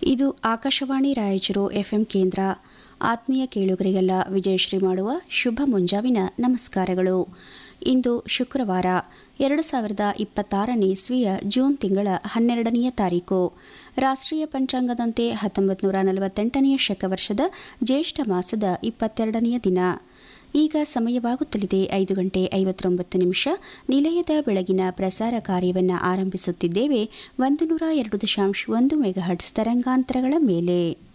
ಇದು ಆಕಾಶವಾಣಿ ರಾಯಚೂರು ಎಫ್ಎಂ ಕೇಂದ್ರ ಆತ್ಮೀಯ ಕೇಳುಗರಿಗೆಲ್ಲ ವಿಜಯಶ್ರೀ ಮಾಡುವ ಶುಭ ಮುಂಜಾವಿನ ನಮಸ್ಕಾರಗಳು ಇಂದು ಶುಕ್ರವಾರ ಎರಡು ಸಾವಿರದ ಇಪ್ಪತ್ತಾರನೇ ಇಸ್ವಿಯ ಜೂನ್ ತಿಂಗಳ ಹನ್ನೆರಡನೆಯ ತಾರೀಕು ರಾಷ್ಟ್ರೀಯ ಪಂಚಾಂಗದಂತೆ ಹತ್ತೊಂಬತ್ತು ನೂರ ನಲವತ್ತೆಂಟನೆಯ ಶಕವರ್ಷದ ಜ್ಯೇಷ್ಠ ಮಾಸದ ಇಪ್ಪತ್ತೆರಡನೆಯ ದಿನ ಈಗ ಸಮಯವಾಗುತ್ತಲಿದೆ ಐದು ಗಂಟೆ ಐವತ್ತೊಂಬತ್ತು ನಿಮಿಷ ನಿಲಯದ ಬೆಳಗಿನ ಪ್ರಸಾರ ಕಾರ್ಯವನ್ನು ಆರಂಭಿಸುತ್ತಿದ್ದೇವೆ ಒಂದು ನೂರ ಎರಡು ದಶಾಂಶ ಒಂದು ಮೆಗಾಹರ್ಟ್ಸ್ ತರಂಗಾಂತರಗಳ ಮೇಲೆ